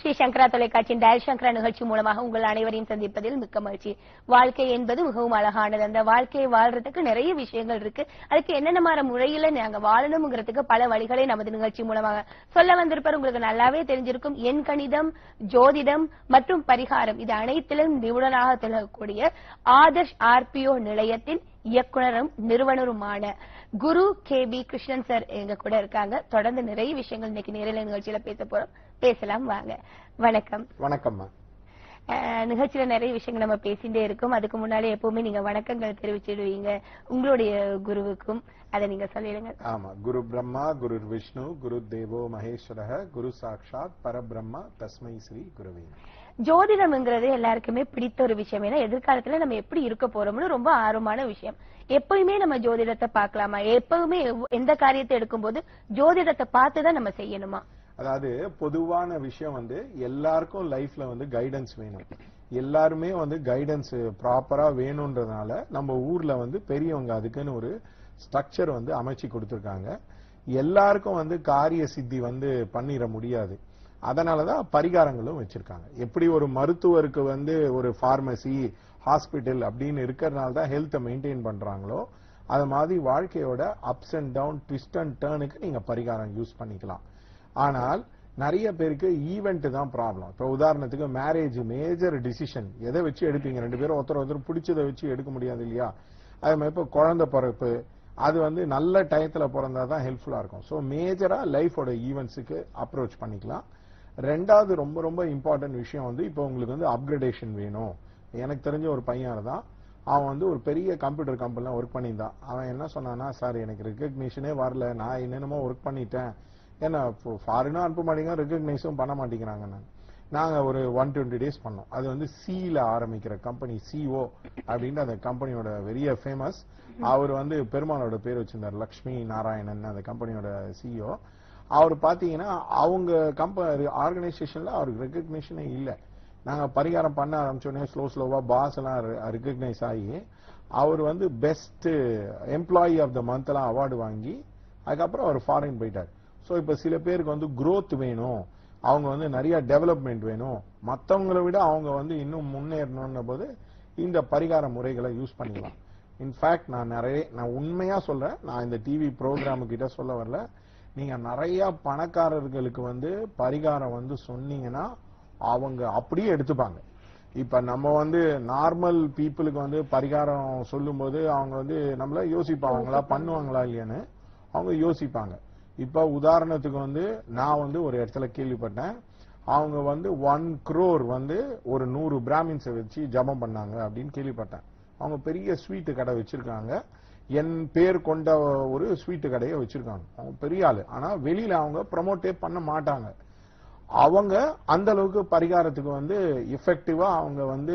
ஸ்ரீ சங்கரா தொலைக்காட்சியின் டயல் சங்கரா நிகழ்ச்சி மூலமாக உங்கள் அனைவரையும் சந்திப்பதில் மிக்க மகிழ்ச்சி வாழ்க்கை என்பது மிகவும் அழகானது அந்த வாழ்க்கையை வாழ்றதுக்கு நிறைய விஷயங்கள் இருக்கு அதுக்கு என்னென்ன மாதிரி முறையில நாங்க வாழணுங்கிறதுக்கு பல வழிகளை நமது நிகழ்ச்சி மூலமாக சொல்ல வந்திருப்பார் உங்களுக்கு நல்லாவே தெரிஞ்சிருக்கும் எண் கணிதம் ஜோதிடம் மற்றும் பரிகாரம் இது அனைத்திலும் நிபுணராக திகழக்கூடிய ஆதர்ஷ் ஆர்பிஓ நிலையத்தின் இயக்குனரும் நிறுவனருமான Guru K P Krishnan sir எங்க கூட இருக்காங்க தொடர்ந்து நிறைய விஷயங்கள் இன்னைக்கு நேரலை நிகழ்ச்சியில பேச போறோம் பேசலாம் வாங்க வணக்கம் வணக்கம்மா அஹ், நிகழ்ச்சியில நிறைய விஷயங்கள் நம்ம பேசிட்டே இருக்கோம் அதுக்கு முன்னாடி எப்பவுமே நீங்க வணக்கங்கள் தெரிவிச்சிடுவீங்க உங்களுடைய குருவுக்கும் அதை நீங்க சொல்லிடுங்க ஆமா குரு பிரம்மா குரு விஷ்ணு குரு தேவோ மகேஸ்வரக குரு சாட்சாத் பரபிரம்மா தஸ்மை ஸ்ரீ குருவே ஜோதிடம்ங்கிறது எல்லாருக்குமே பிடித்த ஒரு விஷயம் ஏன்னா எதிர்காலத்துல நம்ம எப்படி இருக்க போறோம்னு ரொம்ப ஆர்வமான விஷயம் எப்பயுமே நம்ம ஜோதிடத்தை பார்க்கலாமா எப்பவுமே எவ்- எந்த காரியத்தை எடுக்கும்போது ஜோதிடத்தை பார்த்து தான் நம்ம செய்யணுமா அதாவது பொதுவான விஷயம் வந்து எல்லாருக்கும் லைஃப்ல வந்து கைடன்ஸ் வேணும் எல்லாருமே வந்து கைடன்ஸ் ப்ராப்பரா வேணும்ன்றதுனால நம்ம ஊர்ல வந்து பெரியவங்க அதுக்குன்னு ஒரு ஸ்ட்ரக்சர் வந்து அமைச்சு கொடுத்திருக்காங்க எல்லாருக்கும் வந்து காரிய சித்தி வந்து பண்ணிட முடியாது அதனாலதான் பரிகாரங்களும் வச்சிருக்காங்க எப்படி ஒரு மருத்துவருக்கு வந்து ஒரு பார்மசி ஹாஸ்பிட்டல் அப்படின்னு இருக்கிறதுனால தான் ஹெல்த்தை மெயின்டைன் பண்றாங்களோ அது மாதிரி வாழ்க்கையோட ups and down twist and டேர்னுக்கு நீங்க பரிகாரம் யூஸ் பண்ணிக்கலாம் ஆனால் நிறைய பேருக்கு ஈவெண்ட் தான் ப்ராப்ளம் இப்போ உதாரணத்துக்கு மேரேஜ் மேஜர் டிசிஷன் எதை வச்சு எடுப்பீங்க ரெண்டு பேரும் ஒருத்தர் ஒருத்தர் பிடிச்சதை வச்சு எடுக்க முடியாது இல்லையா அது மாதிரி இப்போ குழந்தை பிறப்பு அது வந்து நல்ல டயத்துல பிறந்தா தான் ஹெல்ப்ஃபுல்லா இருக்கும் ஸோ மேஜரா லைஃபோட ஈவெண்ட்ஸுக்கு அப்ரோச் பண்ணிக்கலாம் ரெண்டாவது ரொம்ப ரொம்ப இம்பார்ட்டன்ட் விஷயம் வந்து இப்போ உங்களுக்கு வந்து அப்கிரேடேஷன் வேணும் எனக்கு தெரிஞ்ச ஒரு பையன் தான் அவன் வந்து ஒரு பெரிய கம்ப்யூட்டர் கம்பெனில ஒர்க் பண்ணியிருந்தான் அவன் என்ன சொன்னான்னா சார் எனக்கு ரெக்கக்னிஷனே வரல நான் என்னென்னமோ ஒர்க் பண்ணிட்டேன் ஏன்னா ஃபாரினும் அனுப்ப மாட்டேங்க ரெக்கக்னைஸும் பண்ண மாட்டேங்கிறாங்க நான் நாங்க ஒரு ஒன் டுவெண்ட்டி டேஸ் பண்ணோம் அது வந்து சில ஆரம்பிக்கிற கம்பெனி சிஓ அப்படின்ற அந்த கம்பெனியோட வெரிய ஃபேமஸ் அவர் வந்து பெருமாளோட பேர் வச்சிருந்தார் லக்ஷ்மி நாராயணன் அந்த கம்பெனியோட சிஇஓ அவர் பாத்தீங்கன்னா அவங்க கம்பெனி ஆர்கனைசேஷன்ல அவருக்கு ரெக்கக்னிஷனே இல்லை நாங்க பரிகாரம் பண்ண ஆரம்பிச்சோடனே ஸ்லோ ஸ்லோவா பாஸ் எல்லாம் ரெக்கக்னைஸ் ஆகி அவர் வந்து best employee of the month எல்லாம் அவார்டு வாங்கி அதுக்கப்புறம் அவர் ஃபாரின் போயிட்டார் ஸோ இப்போ சில பேருக்கு வந்து growth வேணும் அவங்க வந்து நிறைய டெவலப்மெண்ட் வேணும் மற்றவங்களை விட அவங்க வந்து இன்னும் முன்னேறணும்ன போது இந்த பரிகார முறைகளை யூஸ் பண்ணிக்கலாம் இன்ஃபேக்ட் நான் நிறைய நான் உண்மையா சொல்றேன் நான் இந்த டிவி ப்ரோக்ராம் கிட்ட சொல்ல வரல நீங்க நிறைய பணக்காரர்களுக்கு வந்து பரிகாரம் வந்து சொன்னீங்கன்னா அவங்க அப்படியே எடுத்துப்பாங்க இப்ப நம்ம வந்து நார்மல் பீப்புளுக்கு வந்து பரிகாரம் சொல்லும்போது அவங்க வந்து நம்மள யோசிப்பாங்களா பண்ணுவாங்களா இல்லையான்னு அவங்க யோசிப்பாங்க இப்ப உதாரணத்துக்கு வந்து நான் வந்து ஒரு இடத்துல கேள்விப்பட்டேன் அவங்க வந்து ஒன் crore வந்து ஒரு நூறு பிராமின்ஸை வச்சு ஜபம் பண்ணாங்க அப்படின்னு கேள்விப்பட்டேன் அவங்க பெரிய ஸ்வீட்டு கடை வச்சிருக்காங்க என் பேர் கொண்ட ஒரு ஸ்வீட்டு கடையை வச்சிருக்காங்க அவங்க பெரிய ஆளு ஆனா வெளியில அவங்க ப்ரமோட்டே பண்ண மாட்டாங்க அவங்க அந்த அளவுக்கு பரிகாரத்துக்கு வந்து எஃபெக்டிவா அவங்க வந்து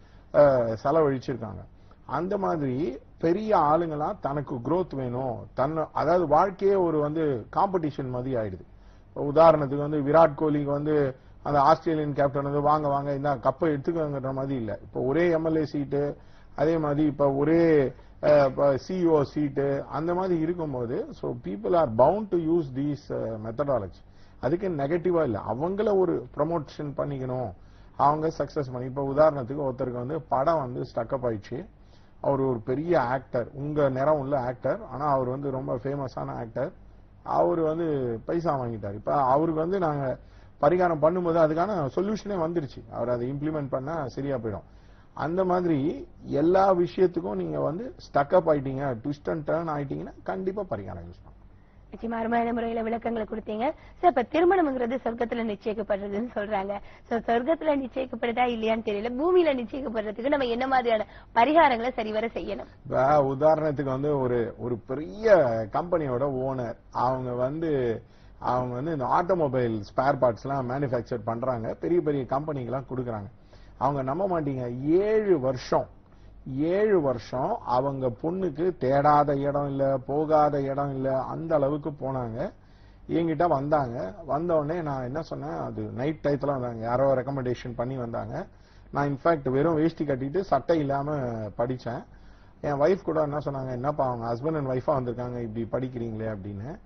அஹ், செலவழிச்சிருக்காங்க அந்த மாதிரி பெரிய ஆளுங்களாம் தனக்கு growth வேணும் தன்னை அதாவது வாழ்க்கையே ஒரு வந்து காம்படிஷன் மாதிரி ஆயிடுது இப்ப உதாரணத்துக்கு வந்து விராட் கோலிக்கு வந்து அந்த ஆஸ்திரேலியன் கேப்டன் வந்து வாங்க வாங்க இந்த கப்பை எடுத்துக்கங்கிற மாதிரி இல்ல இப்போ ஒரே எம்எல்ஏ சீட்டு அதே மாதிரி இப்ப ஒரே சிஇஓ சீட்டு அந்த மாதிரி இருக்கும்போது so people are bound to use these methodology அதுக்கு நெகட்டிவா இல்ல அவங்கள ஒரு ப்ரமோஷன் பண்ணிக்கணும் அவங்க சக்சஸ் பண்ணி இப்ப உதாரணத்துக்கு ஒருத்தருக்கு வந்து படம் வந்து ஸ்டக்கப் ஆயிடுச்சு அவர் ஒரு பெரிய ஆக்டர் உங்க நிறம் உள்ள ஆக்டர் ஆனா அவர் வந்து ரொம்ப ஃபேமஸான ஆக்டர் அவர் வந்து பைசா வாங்கிட்டார் இப்ப அவருக்கு வந்து நாங்க பரிகாரம் பண்ணும்போது அதுக்கான சொல்யூஷனே வந்துருச்சு அவர் அதை இம்ப்ளிமெண்ட் பண்ணா சரியா போயிடும் அந்த மாதிரி எல்லா விஷயத்துக்கும் நீங்க வந்து ஸ்டக்கப் ஆயிட்டீங்க ட்விஸ்ட் அண்ட் டர்ன் ஆயிட்டீங்கன்னா கண்டிப்பா பரிகாரம் யூஸ் பண்ணலாம் நிச்சயமா அருமையான முறையில விளக்கங்களை கொடுத்தீங்க சார் இப்ப திருமணம்ங்கிறது சொர்க்கத்துல நிச்சயிக்கப்படுறதுன்னு சொல்றாங்க சோ சொர்க்கத்துல நிச்சயிக்கப்படுதா இல்லையான்னு தெரியல பூமியில நிச்சயிக்கப்படுறதுக்கு நம்ம என்ன மாதிரியான பரிகாரங்களை சரிவர செய்யணும் இப்ப உதாரணத்துக்கு வந்து ஒரு ஒரு பெரிய கம்பெனியோட ஓனர் அவங்க வந்து அவங்க வந்து இந்த ஆட்டோமொபைல் ஸ்பேர் பார்ட்ஸ் எல்லாம் மேனுஃபேக்சர் பண்றாங்க பெரிய பெரிய கம்பெனிக்கெல்லாம் கொடுக்குறாங்க அவங்க நம்ப மாட்டீங்க ஏழு வருஷம் ஏழு வருஷம் அவங்க பொண்ணுக்கு தேடாத இடம் இல்ல போகாத இடம் இல்ல அந்த அளவுக்கு போனாங்க என்கிட்ட வந்தாங்க வந்த உடனே நான் என்ன சொன்னேன் அது நைட் டயத்துல வந்தாங்க யாரோ ரெக்கமெண்டேஷன் பண்ணி வந்தாங்க நான் இன்ஃபேக்ட் வெறும் வேஷ்டி கட்டிட்டு சட்டை இல்லாம படிச்சேன் என் ஒய்ஃப் கூட என்ன சொன்னாங்க என்னப்பா அவங்க ஹஸ்பண்ட் அண்ட் ஒய்ஃபா வந்திருக்காங்க இப்படி படிக்கிறீங்களே அப்படின்னு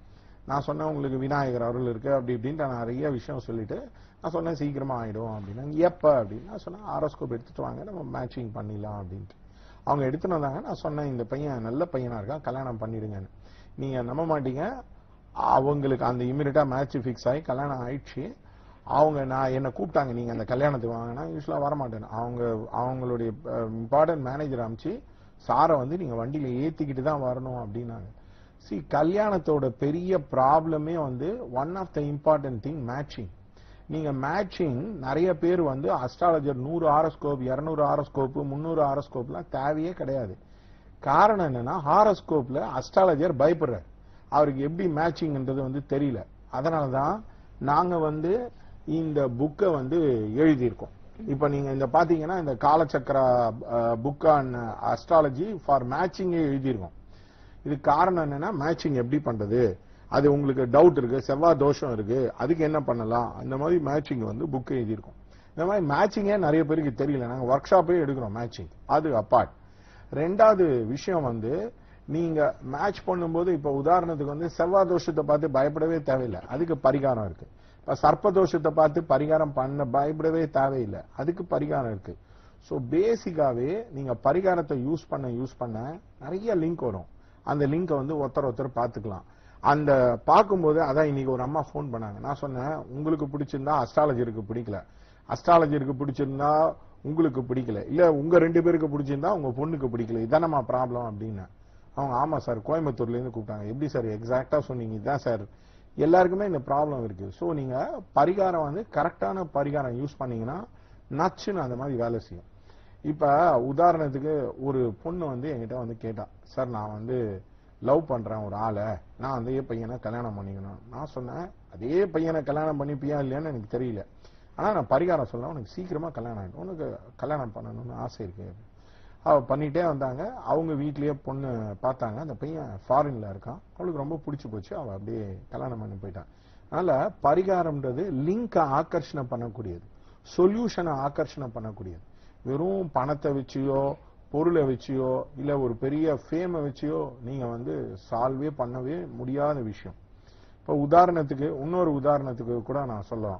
நான் சொன்னேன் உங்களுக்கு விநாயகர் அருள் இருக்கு அப்படி இப்படின்ட்டு நான் நிறைய விஷயம் சொல்லிட்டு நான் சொன்னேன் சீக்கிரமா ஆயிடும் அப்படின்னா எப்ப அப்படின்னு நான் சொன்னேன் ஆரோஸ்கோப் எடுத்துட்டு வாங்க நம்ம மேட்சிங் பண்ணிடலாம் அப்படின்ட்டு அவங்க எடுத்துட்டு வந்தாங்க நான் சொன்னேன் இந்த பையன் நல்ல பையனா இருக்கான் கல்யாணம் பண்ணிடுங்கன்னு நீங்க நம்ப மாட்டீங்க அவங்களுக்கு அந்த இமீடியட்டா மேட்ச் ஃபிக்ஸ் ஆகி கல்யாணம் ஆயிடுச்சு அவங்க நான் என்ன கூப்பிட்டாங்க நீங்க அந்த கல்யாணத்துக்கு வாங்கினா யூஸ்வலா வரமாட்டேன் அவங்க அவங்களுடைய இம்பார்ட்டன்ட் மேனேஜர் அமிச்சு சாரை வந்து நீங்க வண்டியில ஏத்திக்கிட்டு தான் வரணும் அப்படின்னாங்க சி கல்யாணத்தோட பெரிய ப்ராப்ளமே வந்து one of the important thing matching நீங்க மேட்சிங் நிறைய பேர் வந்து அஸ்ட்ராலஜர் நூறு ஆரோஸ்கோப் இருநூறு ஆரோஸ்கோப் முந்நூறு ஆரோஸ்கோப்லாம் தேவையே கிடையாது காரணம் என்னன்னா ஹாரோஸ்கோப்ல அஸ்ட்ராலஜர் பயப்படுறார் அவருக்கு எப்படி மேட்சிங்ன்றது வந்து தெரியல அதனாலதான் நாங்க வந்து இந்த புக்கை வந்து எழுதியிருக்கோம் இப்ப நீங்க இந்த பாத்தீங்கன்னா இந்த Kalachakra book on astrology for மேட்சிங்கே எழுதியிருக்கோம் இது காரணம் என்னன்னா மேட்சிங் எப்படி பண்றது அது உங்களுக்கு டவுட் இருக்கு செவ்வாய் தோஷம் இருக்கு அதுக்கு என்ன பண்ணலாம் அந்த மாதிரி மேட்சிங் வந்து புக் எழுதியிருக்கோம் இந்த மாதிரி மேட்சிங்கே நிறைய பேருக்கு தெரியல நாங்க ஒர்க் ஷாப்பே எடுக்கிறோம் மேட்சிங் அது அப்பார்ட் ரெண்டாவது விஷயம் வந்து நீங்க மேட்ச் பண்ணும்போது இப்ப உதாரணத்துக்கு வந்து செவ்வாய் தோஷத்தை பார்த்து பயப்படவே தேவையில்லை அதுக்கு பரிகாரம் இருக்கு இப்ப சர்ப்ப தோஷத்தை பார்த்து பரிகாரம் பண்ண பயப்படவே தேவையில்லை அதுக்கு பரிகாரம் இருக்கு ஸோ பேசிக்காவே நீங்க பரிகாரத்தை யூஸ் பண்ண யூஸ் பண்ண நிறைய லிங்க் வரும் அந்த லிங்கை வந்து ஒருத்தர் ஒருத்தர் பார்த்துக்கலாம் அந்த பார்க்கும்போது அதான் இன்னைக்கு ஒரு அம்மா ஃபோன் பண்ணாங்க நான் சொன்னேன் உங்களுக்கு பிடிச்சிருந்தா அஸ்ட்ராலஜருக்கு பிடிக்கல அஸ்ட்ராலஜருக்கு பிடிச்சிருந்தா உங்களுக்கு பிடிக்கல இல்ல உங்க ரெண்டு பேருக்கு பிடிச்சிருந்தா உங்க பொண்ணுக்கு பிடிக்கல இதானம்மா ப்ராப்ளம் அப்படின்னு அவங்க ஆமா சார் கோயம்புத்தூர்ல இருந்து கூப்பிட்டாங்க எப்படி சார் எக்ஸாக்டா சொன்னீங்க இதான் சார் எல்லாருக்குமே இந்த ப்ராப்ளம் இருக்கு ஸோ நீங்க பரிகாரம் வந்து கரெக்டான பரிகாரம் யூஸ் பண்ணீங்கன்னா நச்சுன்னு அந்த மாதிரி வேலை செய்யும் இப்ப உதாரணத்துக்கு ஒரு பொண்ணு வந்து என்கிட்ட வந்து கேட்டா சார் நான் வந்து லவ் பண்றேன் ஒரு ஆளை நான் அதே பையனை கல்யாணம் பண்ணிக்கணும் நான் சொன்னேன் அதே பையனை கல்யாணம் பண்ணிப்பியா இல்லையான்னு எனக்கு தெரியல ஆனா நான் பரிகாரம் சொல்ல உனக்கு சீக்கிரமா கல்யாணம் ஆயிடும் உனக்கு கல்யாணம் பண்ணணும்னு ஆசை இருக்கு அவ பண்ணிட்டே வந்தாங்க அவங்க வீட்லயே பொண்ணு பார்த்தாங்க அந்த பையன் ஃபாரின்ல இருக்கான் அவளுக்கு ரொம்ப பிடிச்சு போச்சு அவ அப்படியே கல்யாணம் பண்ணி போயிட்டான் அதனால பரிகாரம்ன்றது லிங்கை ஆக்கர்ஷணம் பண்ணக்கூடியது சொல்யூஷனை ஆக்கர்ஷணம் பண்ணக்கூடியது வெறும் பணத்தை வச்சியோ பொருளை வச்சியோ இல்ல ஒரு பெரிய ஃபேமை வச்சியோ நீங்க வந்து சால்வே பண்ணவே முடியாத விஷயம் இப்ப உதாரணத்துக்கு இன்னொரு உதாரணத்துக்கு கூட நான் சொல்லலாம்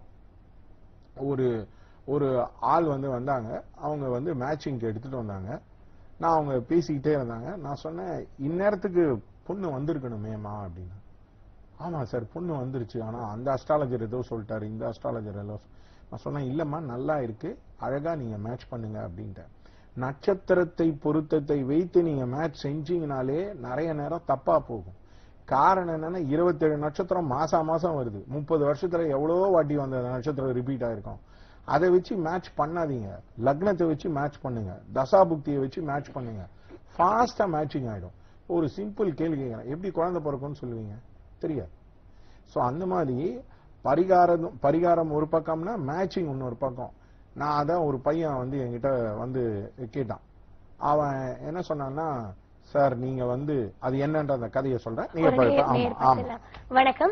ஒரு ஒரு ஆள் வந்து வந்தாங்க அவங்க வந்து மேட்சிங்க்கு எடுத்துட்டு வந்தாங்க நான் அவங்க பேசிக்கிட்டே இருந்தாங்க நான் சொன்னேன் இந்நேரத்துக்கு பொண்ணு வந்திருக்கணுமேமா அப்படின்னு ஆமா சார் பொண்ணு வந்துருச்சு ஆனா அந்த அஸ்ட்ராலஜர் ஏதோ சொல்லிட்டாரு இந்த அஸ்ட்ராலஜர் ஏதோ சொ- நான் சொன்னேன் இல்லம்மா நல்லா இருக்கு அழகா நீங்க மேட்ச் பண்ணுங்க அப்படின்ட்டேன் நட்சத்திரத்தை பொருத்தத்தை வைத்து நீங்க மேட்ச் செஞ்சீங்கனாலே நிறைய நேரம் தப்பா போகும் காரணம் என்னன்னா இருபத்தேழு நட்சத்திரம் மாசா மாசம் வருது முப்பது வருஷத்துல எவ்வளவோ வாட்டி வந்த நட்சத்திரம் ரிப்பீட் ஆயிருக்கும் அதை வச்சு மேட்ச் பண்ணாதீங்க லக்னத்தை வச்சு மேட்ச் பண்ணுங்க தசாபுக்தியை வச்சு மேட்ச் பண்ணுங்க ஃபாஸ்டா மேட்சிங் ஆயிடும் ஒரு சிம்பிள் கேள்வி கேட்கிறேன் எப்படி குழந்தை பிறக்கும்னு சொல்லுவீங்க தெரியாது சோ அந்த மாதிரி பரிகாரம் பரிகாரம் ஒரு பக்கம்னா மேட்சிங் இன்னொரு பக்கம் நான் அதான் ஒரு பையன் வந்து என்கிட்ட வந்து கேட்டான் அவன் என்ன சொன்னான்னா சார் நீங்க வந்து அது என்னன்ற அந்த கதையை சொல்றேன் நீங்க ஒரு ப- நேர்- ஆமா நேர் ஆமா பார்க்கலாம். வணக்கம்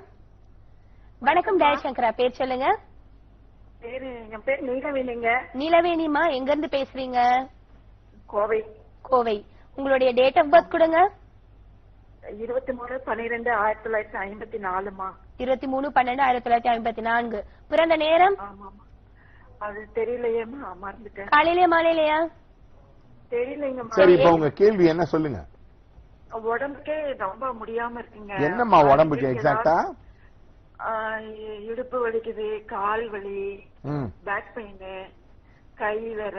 வணக்கம் டயசங்கரா பேர் சொல்லுங்க பேரு என் பேர் நீலவேணிங்க நீலவேணிமா எங்க இருந்து பேசுறீங்க கோவை கோவை உங்களுடைய டேட் ஆஃப் பர்த் கொடுங்க இருபத்தி மூணு பன்னிரெண்டு ஆயிரத்தி தொள்ளாயிரத்தி ஐம்பத்தி நாலுமா இருபத்தி மூணு பன்னெண்டு ஆயிரத்தி தொள்ளாயிரத்தி ஐம்பத்தி நான்கு பிறந்த நேரம் ஆமாமா அது தெரியலையேம்மா மறந்துட்டேன் காலையிலயா மாலையிலயா தெரியலைங்கம்மா சரி இப்ப உங்க கேள்வி என்ன சொல்லுங்க உடம்புக்கே ரொம்ப முடியாம இருக்குங்க என்னம்மா உடம்புக்கு எக்ஸாக்டா ஆஹ் இ- இடுப்பு வலிக்குது கால் வலி ம் பேக் பெயின் கை வேற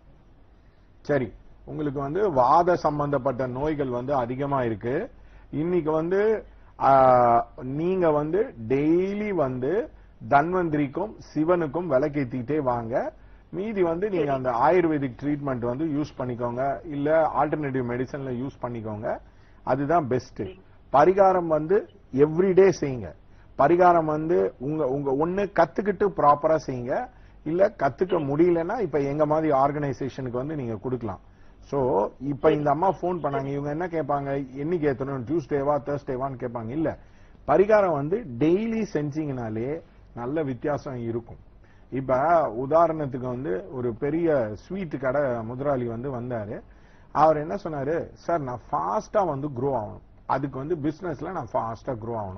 சரி உங்களுக்கு வந்து வாத சம்பந்தப்பட்ட நோய்கள் வந்து அதிகமா இருக்கு இன்னைக்கு வந்து ஆ, நீங்க வந்து டெய்லி வந்து தன்வந்திரிக்கும் சிவனுக்கும் விளக்கேத்திட்டே வாங்க மீதி வந்து நீங்க அந்த ஆயுர்வேதிக் ட்ரீட்மெண்ட் வந்து யூஸ் பண்ணிக்கோங்க இல்ல ஆல்டர்னேட்டிவ் மெடிசன்ல யூஸ் பண்ணிக்கோங்க அதுதான் பெஸ்ட் பரிகாரம் வந்து எவ்ரிடே செய்யுங்க பரிகாரம் வந்து உங்க உங்க ஒண்ணு கத்துக்கிட்டு ப்ராப்பரா செய்யுங்க இல்ல கத்துக்க முடியலன்னா இப்ப எங்க மாதிரி ஆர்கனைசேஷனுக்கு வந்து நீங்க கொடுக்கலாம் சோ இப்ப இந்த அம்மா ஃபோன் பண்ணாங்க இவங்க என்ன கேட்பாங்க என்னைக்கு ஏத்தணும் டியூஸ்டேவா தேர்ஸ்டேவான்னு கேட்பாங்க இல்ல பரிகாரம் வந்து டெய்லி செஞ்சீங்கனாலே நல்ல வித்தியாசம் இருக்கும் இப்ப உதாரணத்துக்கு வந்து ஒரு பெரிய ஸ்வீட் கடை முதலாளி வந்து வந்தாரு அவர் என்ன சொன்னாரு சார் நான் ஃபாஸ்டா வந்து க்ரோ ஆகணும் அதுக்கு வந்து பிசினஸ்ல நான் ஃபாஸ்டா க்ரோ ஆகணும்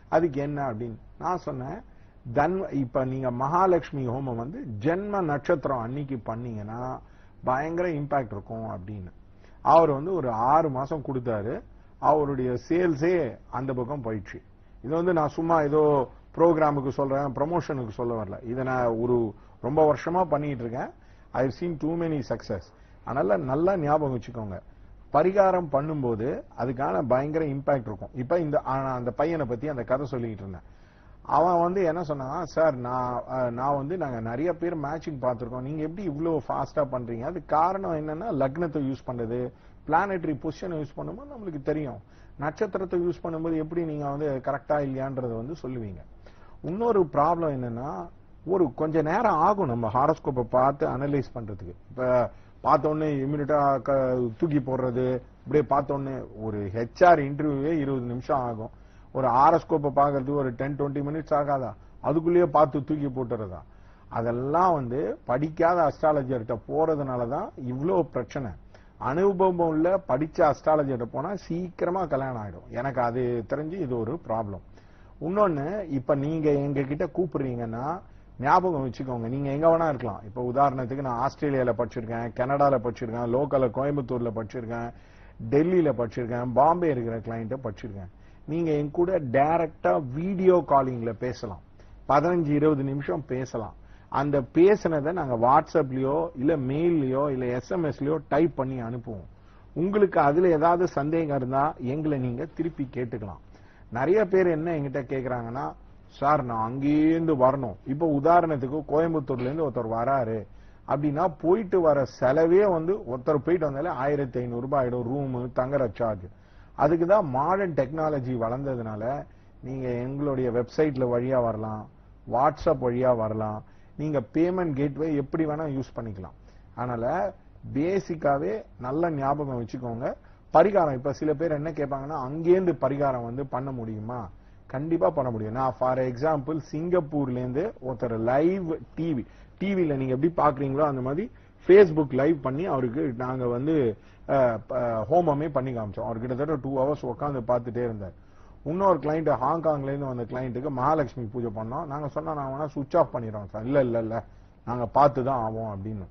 அதுக்கு என்ன அப்படின்னு நான் சொன்னேன் தன் இப்ப நீங்க மகாலட்சுமி ஹோமம் வந்து ஜென்ம நட்சத்திரம் அன்னைக்கு பண்ணீங்கன்னா பயங்கர இம்பாக்ட் இருக்கும் அப்படின்னு அவர் வந்து ஒரு ஆறு மாசம் கொடுத்தாரு அவருடைய சேல்ஸே அந்த பக்கம் போயிடுச்சு இது வந்து நான் சும்மா ஏதோ ப்ரோக்ராமுக்கு சொல்றேன் ப்ரமோஷனுக்கு சொல்ல வரல இதை நான் ஒரு ரொம்ப வருஷமா பண்ணிட்டு இருக்கேன் I seen too many success அதனால நல்லா ஞாபகம் வச்சுக்கோங்க பரிகாரம் பண்ணும்போது அதுக்கான பயங்கர இம்பாக்ட் இருக்கும் இப்ப இந்த ஆ- அந்த பையனை பத்தி அந்த கதை சொல்லிட்டு இருந்தேன் அவன் வந்து என்ன சொன்னான் சார் நான் அஹ், நான் வந்து நாங்க நிறைய பேர் மேட்சிங் பார்த்திருக்கோம் நீங்க எப்படி இவ்வளவு ஃபாஸ்டா பண்றீங்க அது காரணம் என்னன்னா லக்னத்தை யூஸ் பண்றது பிளானட்டரி பொசிஷனை யூஸ் பண்ணும்போது நம்மளுக்கு தெரியும் நட்சத்திரத்தை யூஸ் பண்ணும்போது எப்படி நீங்க வந்து கரெக்டா இல்லையான்றத வந்து சொல்லுவீங்க இன்னொரு ப்ராப்ளம் என்னன்னா ஒரு கொஞ்ச நேரம் ஆகும் நம்ம ஹாரோஸ்கோப்பை பார்த்து அனலைஸ் பண்றதுக்கு இப்ப பார்த்த உடனே இம்யூனிட்டா தூக்கி போடுறது இப்படியே பார்த்த உடனே ஒரு ஹெச்ஆர் இன்டர்வியூவே இருபது நிமிஷம் ஆகும் ஒரு ஆரோஸ்கோப்பை பார்க்கறதுக்கு ஒரு டென் டுவெண்ட்டி மினிட்ஸ் ஆகாதா அதுக்குள்ளேயே பார்த்து தூக்கி போட்டுறதா அதெல்லாம் வந்து படிக்காத அஸ்ட்ராலஜர்கிட்ட போறதுனால தான் இவ்வளோ பிரச்சனை அனுபவம் உள்ள படிச்ச அஸ்ட்ராலஜர்கிட்ட போனா சீக்கிரமா கல்யாணம் ஆயிடும் எனக்கு அது தெரிஞ்சு இது ஒரு ப்ராப்ளம் இன்னொன்னு இப்ப நீங்க எங்க கிட்ட கூப்பிடுறீங்கன்னா ஞாபகம் வச்சுக்கோங்க நீங்க எங்க வேணா இருக்கலாம் இப்ப உதாரணத்துக்கு நான் ஆஸ்திரேலியால படிச்சிருக்கேன் கனடால படிச்சிருக்கேன் லோக்கல்ல கோயம்புத்தூர்ல படிச்சிருக்கேன் டெல்லியில படிச்சிருக்கேன் பாம்பே இருக்கிற கிளைண்ட்டை படிச்சிருக்கேன் நீங்க என் கூட டைரக்டா வீடியோ காலிங்ல பேசலாம் பதினஞ்சு இருபது நிமிஷம் பேசலாம் அந்த பேசினதை நாங்க வாட்ஸ்அப்லயோ இல்ல மெயில்லயோ இல்ல எஸ்எம்எஸ்லயோ டைப் பண்ணி அனுப்புவோம் உங்களுக்கு அதுல ஏதாவது சந்தேகம் இருந்தா எங்களை நீங்க திருப்பி கேட்டுக்கலாம் நிறைய பேர் என்ன என்கிட்ட கேக்குறாங்கன்னா சார் நான் அங்கேருந்து வரணும் இப்போ உதாரணத்துக்கு கோயம்புத்தூர்ல இருந்து ஒருத்தர் வராரு அப்படின்னா போயிட்டு வர செலவே வந்து ஒருத்தர் போயிட்டு வந்தாலே ஆயிரத்தி ஐநூறு ரூபாய் ஆயிடும் ரூமு தங்குற சார்ஜ் அதுக்கு தான் மாடர்ன் டெக்னாலஜி வளர்ந்ததுனால நீங்க எங்களுடைய வெப்சைட்ல வழியா வரலாம் வாட்ஸ்அப் வழியா வரலாம் நீங்க பேமெண்ட் கேட்வே எப்படி வேணா யூஸ் பண்ணிக்கலாம் அதனால பேசிக்காவே நல்ல ஞாபகம் வச்சுக்கோங்க பரிகாரம் இப்ப சில பேர் என்ன கேட்பாங்கன்னா அங்கேருந்து பரிகாரம் வந்து பண்ண முடியுமா கண்டிப்பா பண்ண முடியும் நான் ஃபார் எக்ஸாம்பிள் சிங்கப்பூர்ல இருந்து ஒருத்தர் லைவ் டிவி டிவில நீங்க எப்படி பாக்குறீங்களோ அந்த மாதிரி ஃபேஸ்புக் லைவ் பண்ணி அவருக்கு நாங்க வந்து அஹ், ப- ஹோமமே பண்ணி காமிச்சோம் அவர் கிட்டத்தட்ட டூ ஹவர்ஸ் உட்காந்து பார்த்துட்டே இருந்தார் இன்னொரு கிளைண்ட் ஹாங்காங்ல இருந்து வந்த கிளைண்ட்டுக்கு மகாலட்சுமி பூஜை பண்ணோம் நாங்க சொன்னா நாங்க வேணா சுவிச் ஆஃப் பண்ணிடுறோம் சார் இல்ல இல்ல இல்ல நாங்க பார்த்து தான் ஆவோம் அப்படின்னு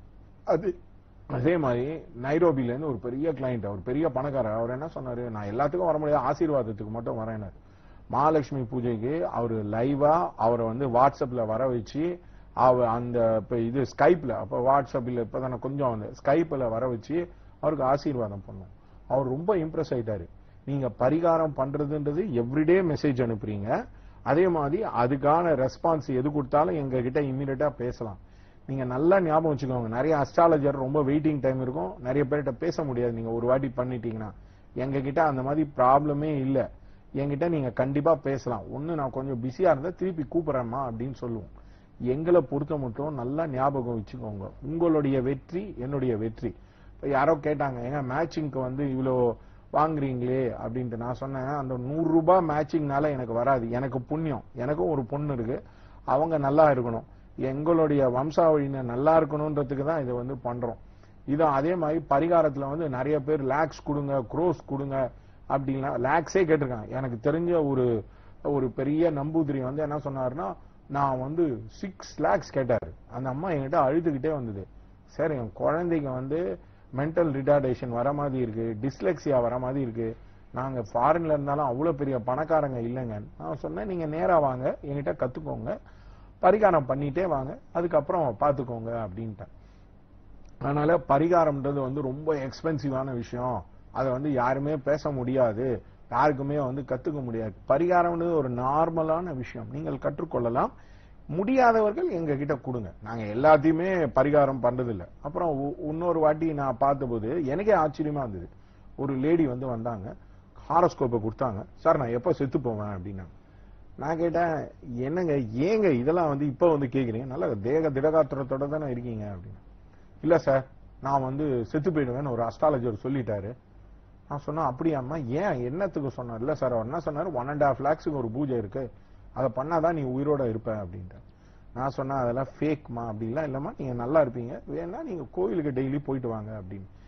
அது அதே மாதிரி நைரோபில இருந்து ஒரு பெரிய கிளைண்ட் அவர் பெரிய பணக்காரர் அவர் என்ன சொன்னாரு நான் எல்லாத்துக்கும் வர முடியாது ஆசீர்வாதத்துக்கு மட்டும் வரேனாரு மகாலட்சுமி பூஜைக்கு அவர் லைவா அவரை வந்து வாட்ஸ்அப்ல வர வச்சு அவ அந்த இப்ப இது ஸ்கைப்ல அப்ப வாட்ஸ்அப்ல இப்பதானே கொஞ்சம் வந்து ஸ்கைப்ல வர வச்சு அவருக்கு ஆசீர்வாதம் பண்ணோம் அவர் ரொம்ப இம்ப்ரெஸ் ஆயிட்டாரு நீங்க பரிகாரம் பண்றதுன்றது எவ்ரிடே மெசேஜ் அனுப்புறீங்க அதே மாதிரி அதுக்கான ரெஸ்பான்ஸ் எது கொடுத்தாலும் எங்க கிட்ட இம்மீடியட்டா பேசலாம் நீங்க நல்லா ஞாபகம் வச்சுக்கோங்க நிறைய அஸ்ட்ராலஜர் ரொம்ப வெயிட்டிங் டைம் இருக்கும் நிறைய பேர்கிட்ட பேச முடியாது நீங்க ஒரு வாட்டி பண்ணிட்டீங்கன்னா எங்க கிட்ட அந்த மாதிரி ப்ராப்ளமே இல்ல என்கிட்ட நீங்க கண்டிப்பா பேசலாம் ஒண்ணு நான் கொஞ்சம் பிஸியா இருந்தா திருப்பி கூப்பிடுறேம்மா அப்படின்னு சொல்லுவோம் எங்களை பொறுத்த மட்டும் நல்லா ஞாபகம் வச்சுக்கோங்க உங்களுடைய வெற்றி என்னுடைய வெற்றி இப்ப யாரோ கேட்டாங்க ஏங்க மேட்சிங்க்கு வந்து இவ்வளோ வாங்குறீங்களே அப்படின்ட்டு நான் சொன்னேன் அந்த நூறு ரூபாய் மேட்சிங்னால எனக்கு வராது எனக்கு புண்ணியம் எனக்கும் ஒரு பொண்ணு இருக்கு அவங்க நல்லா இருக்கணும் எங்களுடைய வம்சாவழியினர் நல்லா இருக்கணும்ன்றதுக்கு தான் இதை வந்து பண்றோம் இது அதே மாதிரி பரிகாரத்துல வந்து நிறைய பேர் லேக்ஸ் கொடுங்க க்ரோஸ் கொடுங்க அப்படின்னா லேக்ஸே கேட்டிருக்காங்க எனக்கு தெரிஞ்ச ஒரு ஒரு பெரிய நம்பூதிரி வந்து என்ன சொன்னாருன்னா நான் வந்து சிக்ஸ் லேக்ஸ் கேட்டாரு அந்த அம்மா என்கிட்ட அழுதுகிட்டே வந்தது சார் என் குழந்தைங்க வந்து மென்டல் ரிட்டார்டேஷன் வர மாதிரி இருக்கு டிஸ்லெக்சியா வர மாதிரி இருக்கு நாங்க ஃபாரின்ல இருந்தாலும் அவ்வளவு பெரிய பணக்காரங்க இல்லைங்க நான் சொன்னேன் நீங்க நேரா வாங்க என்கிட்ட கத்துக்கோங்க பரிகாரம் பண்ணிட்டே வாங்க அதுக்கப்புறம் பாத்துக்கோங்க அப்படின்ட்டேன் அதனால பரிகாரம்ன்றது வந்து ரொம்ப எக்ஸ்பென்சிவான விஷயம் அதை வந்து யாருமே பேச முடியாது யாருக்குமே வந்து கத்துக்க முடியாது பரிகாரம்ன்றது ஒரு நார்மலான விஷயம் நீங்கள் கற்றுக்கொள்ளலாம் முடியாதவர்கள் எங்க கிட்ட கொடுங்க நாங்க எல்லாத்தையுமே பரிகாரம் பண்றது இல்ல அப்புறம் உ- இன்னொரு வாட்டி நான் பார்த்தபோது எனக்கே ஆச்சரியமா இருந்தது ஒரு லேடி வந்து வந்தாங்க ஹாரோஸ்கோப்பை கொடுத்தாங்க சார் நான் எப்ப செத்து போவேன் அப்படின்னாங்க நான் கேட்டேன் என்னங்க ஏங்க இதெல்லாம் வந்து இப்ப வந்து கேக்குறீங்க நல்ல தேக திடகாத்திரத்தோட தானே இருக்கீங்க அப்படின்னு இல்ல சார் நான் வந்து செத்து போயிடுவேன்னு ஒரு அஸ்ட்ராலஜர் சொல்லிட்டாரு நான் சொன்னேன் அப்படியாம்மா ஏன் என்னத்துக்கு சொன்னார் இல்ல சார் அவர் என்ன சொன்னாரு ஒன் அண்ட் ஹாஃப் லேக்ஸுக்கு ஒரு பூஜை இருக்கு அதை பண்ணாதான் நீ உயிரோட இருப்ப அப்படின்ட்டு நான் சொன்னேன் அதெல்லாம் ஃபேக்மா அப்படிலாம் இல்லம்மா நீங்க நல்லா இருப்பீங்க வேணா நீங்க கோயிலுக்கு டெய்லி போயிட்டு வாங்க அப்படின்னு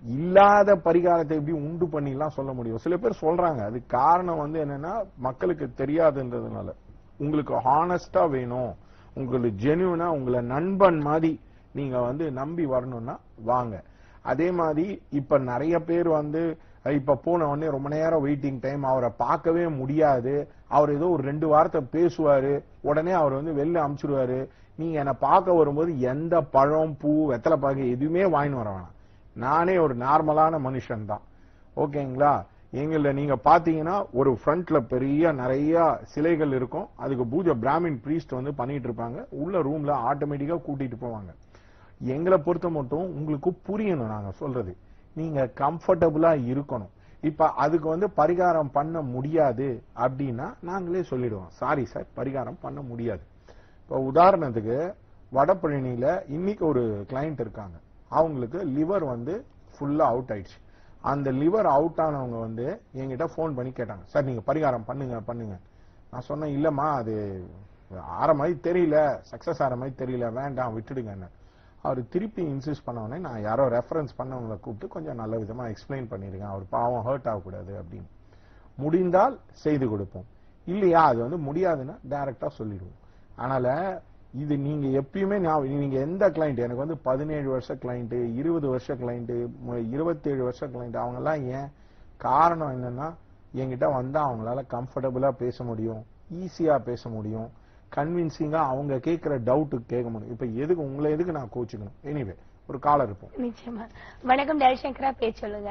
இல்லாத பரிகாரத்தை எப்படி உண்டு பண்ணிலாம் சொல்ல முடியும் சில பேர் சொல்றாங்க அது காரணம் வந்து என்னன்னா மக்களுக்கு தெரியாதுன்றதுனால உங்களுக்கு ஹானஸ்டா வேணும் உங்களுக்கு ஜெனுவனா உங்களை நண்பன் மாதிரி நீங்க வந்து நம்பி வரணும்னா வாங்க அதே மாதிரி இப்ப நிறைய பேர் வந்து அஹ், இப்ப போன உடனே ரொம்ப நேரம் வெயிட்டிங் டைம் அவரை பார்க்கவே முடியாது அவர் ஏதோ ஒரு ரெண்டு வார்த்தை பேசுவாரு உடனே அவர் வந்து வெளில அமுச்சிடுவாரு நீங்க என்னை பார்க்க வரும்போது எந்த பழம் பூ வெத்தலை பாக்கு எதுவுமே வாங்கின்னு வர வேணாம் நானே ஒரு நார்மலான மனுஷன் தான் ஓகேங்களா எங்கள நீங்க பாத்தீங்கன்னா ஒரு ஃப்ரண்ட்ல பெரிய நிறைய சிலைகள் இருக்கும் அதுக்கு பூஜை பிராமின் பிரீஸ்ட் வந்து பண்ணிட்டு இருப்பாங்க உள்ள ரூம்ல ஆட்டோமேட்டிக்கா கூட்டிட்டு போவாங்க எங்களை பொறுத்த மட்டும் உங்களுக்கு புரியணும் நாங்க சொல்றது நீங்க கம்ஃபர்டபுளா இருக்கணும் இப்ப அதுக்கு வந்து பரிகாரம் பண்ண முடியாது அப்படின்னா நாங்களே சொல்லிடுவோம் சாரி சார் பரிகாரம் பண்ண முடியாது இப்ப உதாரணத்துக்கு வடபழனியில இன்னைக்கு ஒரு கிளைண்ட் இருக்காங்க அவங்களுக்கு லிவர் வந்து ஃபுல்லா அவுட் ஆயிடுச்சு அந்த லிவர் அவுட் ஆனவங்க வந்து என்கிட்ட ஃபோன் பண்ணி கேட்டாங்க சார் நீங்க பரிகாரம் பண்ணுங்க பண்ணுங்க நான் சொன்னேன் இல்லம்மா அது ஆற மாதிரி தெரியல சக்சஸ் ஆற மாதிரி தெரியல வேண்டாம் விட்டுடுங்கன்னு அவர் திருப்பி இன்சிஸ்ட் பண்ண உடனே நான் யாரோ ரெஃபரன்ஸ் பண்ணவங்களை கூப்பிட்டு கொஞ்சம் நல்ல விதமா எக்ஸ்பிளைன் பண்ணிருக்கேன் அவர் பாவம் ஹர்ட் ஆகக்கூடாது அப்படின்னு முடிந்தால் செய்து கொடுப்போம் இல்லையா அது வந்து முடியாதுன்னா டைரக்டா சொல்லிடுவோம் அதனால இது நீங்க எப்பயுமே ஞாபகம் நீங்க எந்த கிளைண்ட் எனக்கு வந்து பதினேழு வருஷ கிளைண்ட் இருபது வருஷ கிளைண்ட் இருபத்தேழு வருஷ கிளைண்ட் அவங்க எல்லாம் ஏன் காரணம் என்னன்னா என்கிட்ட வந்தா அவங்களால கம்ஃபர்டபுளா பேச முடியும் ஈஸியா பேச முடியும் கன்வின்சிங்கா அவங்க கேட்கிற டவுட்டுக்கு கேட்க முடியும் இப்ப எதுக்கு உங்களை எதுக்கு நான் கோச்சுக்கணும் எனிவே ஒரு காலர் இருப்போம் நிச்சயமா வணக்கம் ஜெயசங்கரா பேர் சொல்லுங்க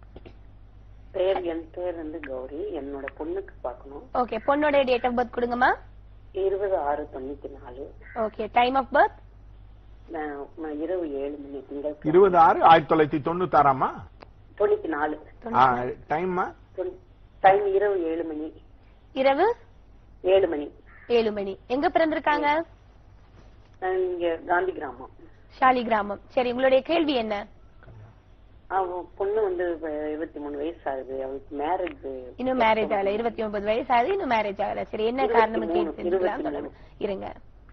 பேர் என் பேர் வந்து கௌரி என்னோட பொண்ணுக்கு பார்க்கணும் ஓகே பொண்ணோட டேட் ஆஃப் பர்த் கொடுங்கம்மா இருபது ஆறு தொண்ணூத்தி நாலு ஓகே டைம் ஆஃப் பர்த் நான் நான் இரவு ஏழு மணி திங்கள் இருபது ஆறு ஆயிரத்தி தொள்ளாயிரத்தி தொண்ணூத்தி ஆறாமா தொண்ணூத்தி நாலு டைம்மா டைம் இரவு ஏழு மணி இரவு ஏழு மணி ஏழு மணி எங்க பிறந்திருக்காங்க நான் இங்க காந்தி கிராமம் ஷாலி கிராமம் சரி உங்களுடைய கேள்வி என்ன அவ பொண்ணு வந்து இப்ப இருபத்தி மூணு வயசு ஆகுது அவளுக்கு மேரேஜ் இன்னும் மேரேஜ் ஆகல இருபத்தி ஒன்பது வயசு ஆகுது இன்னும் மேரேஜ் ஆகல சரி என்ன இருபத்தி காரணம் மூணு, கேட்டு தெரிஞ்சுக்கலாம் இருபத்தி சொல்லுங்க இருங்க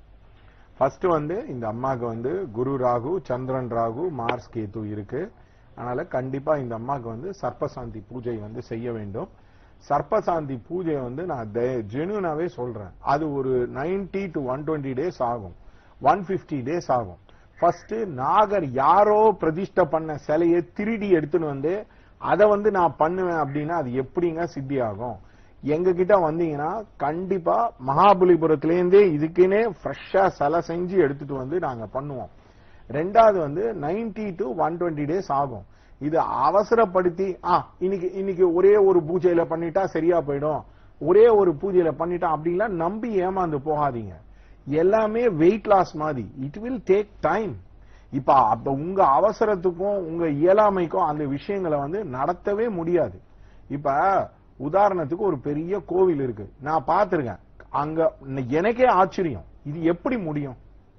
ஃபர்ஸ்ட் வந்து இந்த அம்மாக்கு வந்து குரு ராகு சந்திரன் ராகு மார்ஸ் கேது இருக்கு அதனால கண்டிப்பா இந்த அம்மாக்கு வந்து சர்ப்பசாந்தி பூஜை வந்து செய்ய வேண்டும் சர்ப்பசாந்தி பூஜை வந்து நான் ஜெனுனாவே சொல்றேன் அது ஒரு 90 டு ஒன் டுவெண்ட்டி டேஸ் ஆகும் ஒன் பிப்டி டேஸ் ஆகும் ஃபர்ஸ்ட் நாகர் யாரோ பிரதிஷ்டை பண்ண சிலையை திருடி எடுத்துன்னு வந்து அதை வந்து நான் பண்ணுவேன் அப்படின்னா அது எப்படிங்க சித்தி ஆகும் எங்க கிட்ட வந்தீங்கன்னா கண்டிப்பா மகாபலிபுரத்திலேருந்தே இதுக்குன்னே ஃப்ரெஷ்ஷா சிலை செஞ்சு எடுத்துட்டு வந்து நாங்க பண்ணுவோம் ரெண்டாவது வந்து 90 டு ஒன் டுவெண்ட்டி டேஸ் ஆகும் இது அவசரப்படுத்தி ஆ இன்னைக்கு இன்னைக்கு ஒரே ஒரு பூஜையில பண்ணிட்டா சரியா போயிடும் ஒரே ஒரு பூஜையில பண்ணிட்டா அப்படின்லாம் நம்பி ஏமாந்து போகாதீங்க எல்லாமே வெயிட் லாஸ் மாதிரி இட் வில் டேக் டைம் இப்ப அப்ப உங்க அவசரத்துக்கும் உங்க இயலாமைக்கும் அந்த விஷயங்களை வந்து நடத்தவே முடியாது இப்ப உதாரணத்துக்கு ஒரு பெரிய கோவில் இருக்கு நான் பார்த்திருக்கேன் அங்க எனக்கே ஆச்சரியம் இது எப்படி முடியும்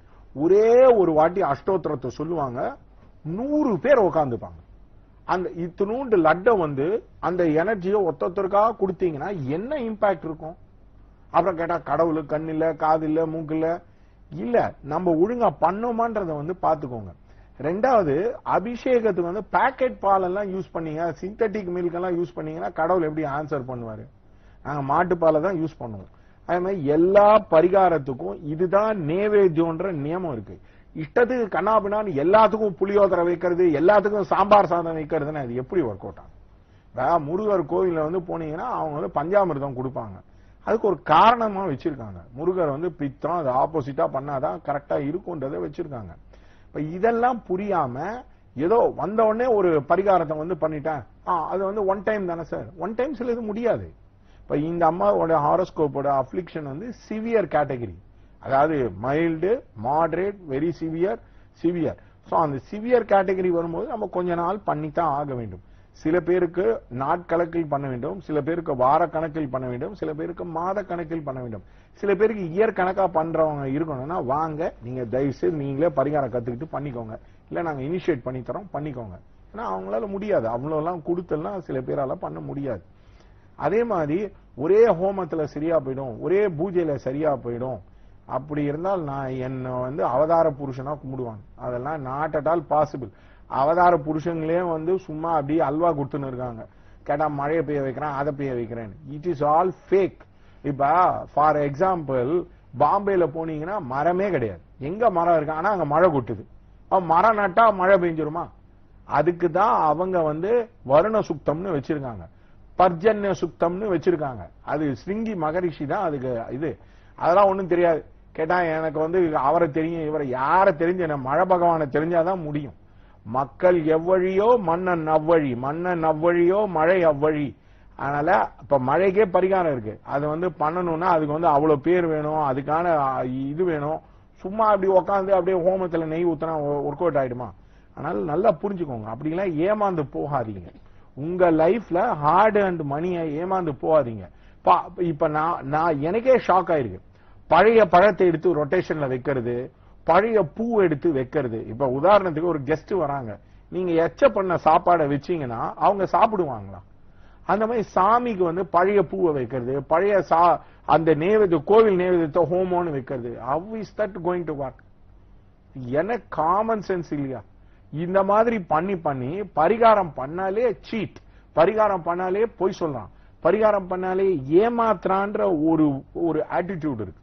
ஒரே ஒரு வாட்டி அஷ்டோத்திரத்தை சொல்லுவாங்க நூறு பேர் உட்காந்துப்பாங்க அந்த இத்தினூண்டு லட்டை வந்து அந்த எனர்ஜியை ஒத்தொத்தருக்காக கொடுத்தீங்கன்னா என்ன இம்பாக்ட் இருக்கும் அப்புறம் கேட்டா கடவுள் கண் இல்ல காது இல்ல மூக்கு இல்ல இல்ல நம்ம ஒழுங்கா பண்ணோமான்றத வந்து பாத்துக்கோங்க ரெண்டாவது அபிஷேகத்துக்கு வந்து பாக்கெட் பால் எல்லாம் யூஸ் பண்ணீங்க சிந்தட்டிக் மில்க் எல்லாம் யூஸ் பண்ணீங்கன்னா கடவுள் எப்படி ஆன்சர் பண்ணுவாரு நாங்க மாட்டுப்பாலை தான் யூஸ் பண்ணுவோம் அதே மாதிரி எல்லா பரிகாரத்துக்கும் இதுதான் நேவேஜோன்ற நியமம் இருக்கு இஷ்டத்துக்கு கண்ணாபின்னான்னு எல்லாத்துக்கும் புளியோதரை வைக்கிறது எல்லாத்துக்கும் சாம்பார் சாதம் வைக்கிறதுன்னு அது எப்படி ஒர்க் அவுட் ஆகும் இப்ப முருகர் கோவில்ல வந்து போனீங்கன்னா அவங்க வந்து பஞ்சாமிர்தம் கொடுப்பாங்க அதுக்கு ஒரு காரணமா வச்சிருக்காங்க முருகர் வந்து பித்தம் அது ஆப்போசிட்டா பண்ணாதான் கரெக்டா இருக்கும்ன்றதை வச்சிருக்காங்க இப்ப இதெல்லாம் புரியாம ஏதோ வந்த உடனே ஒரு பரிகாரத்தை வந்து பண்ணிட்டேன் ஆ அது வந்து ஒன் டைம் தானே சார் ஒன் டைம் சிலது முடியாது இப்ப இந்த அம்மாவோட ஹாரோஸ்கோப்போட அஃப்ளிக்ஷன் வந்து சிவியர் கேட்டகரி அதாவது mild moderate very severe severe so அந்த சிவியர் கேட்டகரி வரும்போது நம்ம கொஞ்ச நாள் பண்ணித்தான் ஆக வேண்டும் சில பேருக்கு நாட்கணக்கில் பண்ண வேண்டும் சில பேருக்கு வார கணக்கில் பண்ண வேண்டும் சில பேருக்கு மாத கணக்கில் பண்ண வேண்டும் சில பேருக்கு இயர் கணக்கா பண்றவங்க இருக்கணும்னா வாங்க நீங்க தயவு செய்து நீங்களே பரிகாரம் கத்துக்கிட்டு பண்ணிக்கோங்க இல்ல நாங்க இனிஷியேட் பண்ணி தரோம் பண்ணிக்கோங்க ஏன்னா அவங்களால முடியாது அவ்வளவு எல்லாம் கொடுத்தெல்லாம் சில பேரால பண்ண முடியாது அதே மாதிரி ஒரே ஹோமத்துல சரியா போயிடும் ஒரே பூஜையில சரியா போயிடும் அப்படி இருந்தால் நான் என்ன வந்து அவதார புருஷனா கும்பிடுவாங்க அதெல்லாம் நாட் அட் ஆல் பாசிபிள் அவதார புருஷங்களே வந்து சும்மா அப்படியே அல்வா கொடுத்துன்னு இருக்காங்க கேட்டா மழையை பெய்ய வைக்கிறேன் அதை பெய்ய வைக்கிறேன் இட் இஸ் ஆல் ஃபேக் இப்ப ஃபார் எக்ஸாம்பிள் பாம்பேல போனீங்கன்னா மரமே கிடையாது எங்க மரம் இருக்கு ஆனா அங்க மழை கொட்டுது அப்ப மரம் நட்டா மழை பெஞ்சிருமா அதுக்கு தான் அவங்க வந்து வருண சுக்தம்னு வச்சிருக்காங்க பர்ஜன்ய சுக்தம்னு வச்சிருக்காங்க அது ஸ்ருங்கி மகரிஷி தான் அதுக்கு இது அதெல்லாம் ஒண்ணும் தெரியாது கேட்டா எனக்கு வந்து அவரை தெரியும் இவரை யார தெரிஞ்ச என்ன மழை பகவானை தெரிஞ்சாதான் முடியும் மக்கள் எவ்வழியோ மன்னன் அவ்வழி மன்னன் அவ்வழியோ மழை அவ்வழி அதனால இப்ப மழைக்கே பரிகாரம் இருக்கு அது வந்து பண்ணணும்னா அதுக்கு வந்து அவ்வளவு பேர் வேணும் அதுக்கான அ, இது வேணும் சும்மா அப்படி உட்காந்து அப்படியே ஹோமத்துல நெய் ஊத்தினா ஒர்க் அவுட் ஆயிடுமா அதனால நல்லா புரிஞ்சுக்கோங்க அப்படிலாம் ஏமாந்து போகாதீங்க உங்க லைஃப்ல ஹார்ட் அண்ட் மணியை ஏமாந்து போகாதீங்க பா- இப்ப நான் நான் எனக்கே ஷாக் ஆயிருக்கு பழைய பழத்தை எடுத்து ரொட்டேஷன்ல வைக்கிறது பழைய பூ எடுத்து வைக்கிறது இப்ப உதாரணத்துக்கு ஒரு கெஸ்ட் வராங்க நீங்க எச்ச பண்ண சாப்பாடை வச்சீங்கன்னா அவங்க சாப்பிடுவாங்களா அந்த மாதிரி சாமிக்கு வந்து பழைய பூவை வைக்கிறது பழைய சா அந்த நேவேத கோவில் நேவேதத்தை ஹோமோன்னு வைக்கிறது how is that going to work எனக்கு காமன் சென்ஸ் இல்லையா இந்த மாதிரி பண்ணி பண்ணி பரிகாரம் பண்ணாலே சீட் பரிகாரம் பண்ணாலே பொய் சொல்றான் பரிகாரம் பண்ணாலே ஏமாத்துறான்ற ஒரு ஒரு ஆட்டிடியூட் இருக்கு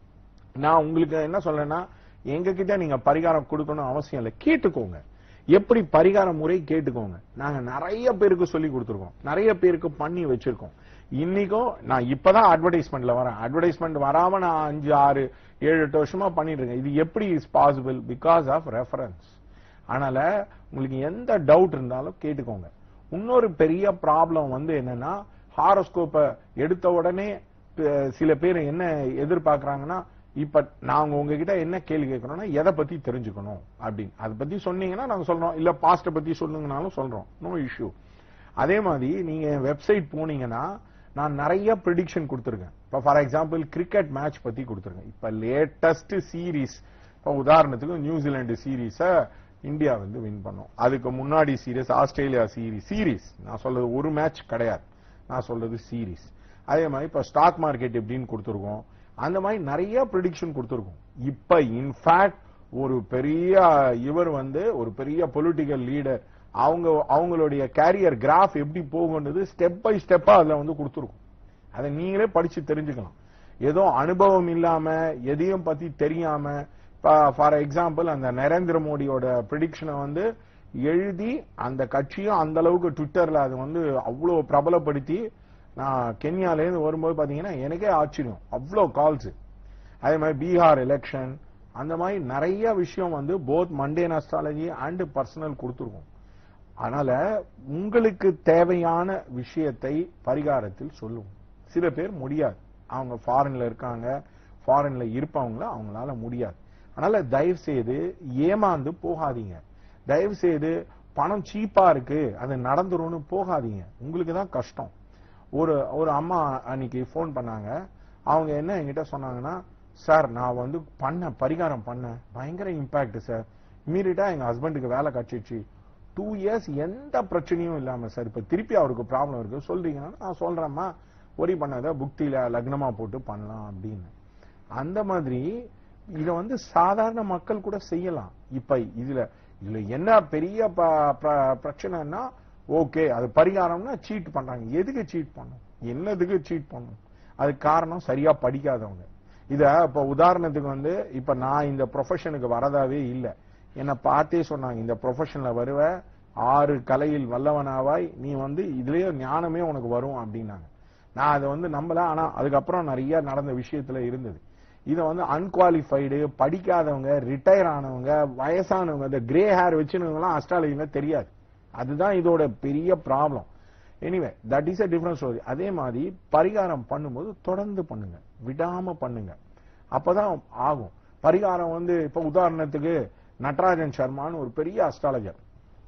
நான் உங்களுக்கு என்ன சொல்றேன்னா எங்க கிட்ட நீங்க பரிகாரம் கொடுக்கணும் அவசியம் இல்லை கேட்டுக்கோங்க எப்படி பரிகார முறை கேட்டுக்கோங்க நாங்க நிறைய பேருக்கு சொல்லி கொடுத்துருக்கோம் நிறைய பேருக்கு பண்ணி வச்சிருக்கோம் இன்னைக்கும் நான் இப்பதான் அட்வர்டைஸ்மெண்ட்ல வரேன் அட்வர்டைஸ்மெண்ட் வராம நான் அஞ்சு ஆறு ஏழு எட்டு வருஷமா பண்ணிட்டு இருக்கேன் இது எப்படி is possible because of reference அதனால உங்களுக்கு எந்த டவுட் இருந்தாலும் கேட்டுக்கோங்க இன்னொரு பெரிய ப்ராப்ளம் வந்து என்னன்னா ஹாரோஸ்கோப்பை எடுத்த உடனே அஹ், சில பேர் என்ன எதிர்பார்க்கறாங்கன்னா இப்ப நாங்க உங்ககிட்ட என்ன கேள்வி கேட்கறோம்னா எதை பத்தி தெரிஞ்சுக்கணும் அப்படின்னு அதை பத்தி சொன்னீங்கன்னா நாங்க சொல்றோம் இல்ல பாஸ்ட பத்தி சொல்லுங்கனாலும் சொல்றோம் நோ இஷ்யூ அதே மாதிரி நீங்க வெப்சைட் போனீங்கன்னா நான் நிறைய ப்ரிடிக்ஷன் கொடுத்துருக்கேன் இப்ப ஃபார் எக்ஸாம்பிள் கிரிக்கெட் மேட்ச் பத்தி கொடுத்துருக்கேன் இப்ப லேட்டஸ்ட் சீரீஸ் இப்ப உதாரணத்துக்கு நியூசிலாந்து சீரீஸ இந்தியா வந்து வின் பண்ணோம் அதுக்கு முன்னாடி சீரீஸ் ஆஸ்திரேலியா சீரீஸ் சீரீஸ் நான் சொல்றது ஒரு மேட்ச் கிடையாது நான் சொல்றது சீரீஸ் அதே மாதிரி இப்ப ஸ்டாக் மார்க்கெட் எப்படின்னு கொடுத்துருக்கோம் அந்த மாதிரி நிறைய ப்ரிடிக்ஷன் கொடுத்துருக்கோம் இப்ப இன்ஃபேக்ட் ஒரு பெரிய இவர் வந்து ஒரு பெரிய பொலிட்டிக்கல் லீடர் அவங்க அவங்களுடைய கேரியர் கிராஃப் எப்படி போகுன்றது ஸ்டெப் பை ஸ்டெப்பா அதுல வந்து கொடுத்துருக்கோம் அதை நீங்களே படிச்சு தெரிஞ்சுக்கலாம் ஏதோ அனுபவம் இல்லாம எதையும் பத்தி தெரியாம ஃபார் எக்ஸாம்பிள் அந்த நரேந்திர மோடியோட ப்ரிடிக்ஷனை வந்து எழுதி அந்த கட்சியும் அந்த அளவுக்கு ட்விட்டர்ல அது வந்து அவ்வளவு பிரபலப்படுத்தி நான் கென்யால இருந்து வரும்போது பாத்தீங்கன்னா எனக்கே ஆச்சரியம் அவ்வளோ கால்ஸ் அதே மாதிரி பீகார் எலெக்ஷன் அந்த மாதிரி நிறைய விஷயம் வந்து both mundane astrology and personal கொடுத்துருக்கோம் அதனால உங்களுக்கு தேவையான விஷயத்தை பரிகாரத்தில் சொல்லுவோம் சில பேர் முடியாது அவங்க ஃபாரின்ல இருக்காங்க ஃபாரின்ல இருப்பவங்கள அவங்களால முடியாது அதனால தயவு செய்து ஏமாந்து போகாதீங்க தயவு செய்து பணம் சீப்பா இருக்கு அது நடந்துரும்னு போகாதீங்க உங்களுக்கு தான் கஷ்டம் ஒரு ஒரு அம்மா அன்னைக்கு ஃபோன் பண்ணாங்க அவங்க என்ன என்கிட்ட சொன்னாங்கன்னா சார் நான் வந்து பண்ண பரிகாரம் பண்ணேன் பயங்கர இம்பாக்ட் சார் இமீடியட்டா எங்க ஹஸ்பண்டுக்கு வேலை கிடைச்சிச்சு டூ இயர்ஸ் எந்த பிரச்சனையும் இல்லாம சார் இப்ப திருப்பி அவருக்கு ப்ராப்ளம் இருக்கு சொல்றீங்கன்னா நான் சொல்றேம்மா ஒரி பண்ணாத புக்தியில லக்னமா போட்டு பண்ணலாம் அப்படின்னு அந்த மாதிரி இத வந்து சாதாரண மக்கள் கூட செய்யலாம் இப்ப இதுல இதுல என்ன பெரிய ப- ப- பிரச்சனைன்னா ஓகே அது பரிகாரம்னா சீட் பண்றாங்க எதுக்கு சீட் பண்ணும் என்னதுக்கு சீட் பண்ணும் அதுக்கு காரணம் சரியா படிக்காதவங்க இத இப்ப உதாரணத்துக்கு வந்து இப்ப நான் இந்த ப்ரொஃபஷனுக்கு வரதாவே இல்ல என்ன பார்த்தே சொன்னாங்க இந்த ப்ரொஃபஷன்ல வருவ ஆறு கலையில் வல்லவனாவாய் நீ வந்து இதுலயே ஞானமே உனக்கு வரும் அப்படின்னாங்க நான் அதை வந்து நம்பல ஆனா அதுக்கப்புறம் நிறைய நடந்த விஷயத்துல இருந்தது இத வந்து அன்குவாலிஃபைடு படிக்காதவங்க ரிட்டையர் ஆனவங்க வயசானவங்க இந்த கிரே ஹேர் வச்சுனவங்கலாம் அஸ்ட்ராலஜில தெரியாது அதுதான் இதோட பெரிய problem anyway that is a difference story அதே மாதிரி பரிகாரம் பண்ணும்போது தொடர்ந்து பண்ணுங்க விடாம பண்ணுங்க அப்பதான் ஆகும் பரிகாரம் வந்து இப்ப உதாரணத்துக்கு நட்ராஜன் சர்மான்னு ஒரு பெரிய அஸ்ட்ராலஜர்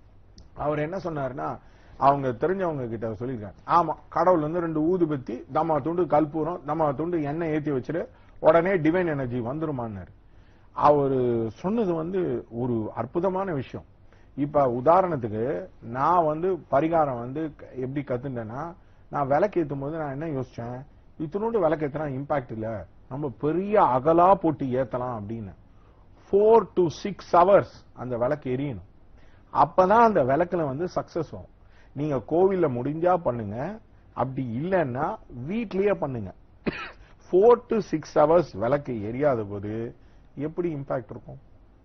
அவர் என்ன சொன்னாருன்னா அவங்க தெரிஞ்சவங்க கிட்ட சொல்லியிருக்காங்க ஆமா கடவுள் வந்து ரெண்டு ஊதுபத்தி தம்மா துண்டு கற்பூரம் தம்மா துண்டு எண்ணெய் ஏத்தி வச்சிரு உடனே டிவைன் எனர்ஜி வந்துருமான்னாரு அவரு சொன்னது வந்து ஒரு அற்புதமான விஷயம் இப்ப உதாரணத்துக்கு நான் வந்து பரிகாரம் வந்து க- எப்படி கத்துட்டேன்னா நான் விளக்கேத்தும் போது நான் என்ன யோசிச்சேன் இத்தினோண்டு விளக்கேத்தினா இம்பாக்ட் இல்ல நம்ம பெரிய அகலா போட்டு ஏத்தலாம் அப்படின்னு ஃபோர் டு சிக்ஸ் ஹவர்ஸ் அந்த விளக்கு எரியணும் அப்பதான் அந்த விளக்குல வந்து சக்சஸ் வரும் நீங்க கோவில்ல முடிஞ்சா பண்ணுங்க அப்படி இல்லைன்னா வீட்லயே பண்ணுங்க ஃபோர் டு சிக்ஸ் ஹவர்ஸ் விளக்கு எரியாத போது எப்படி இம்பாக்ட் இருக்கும்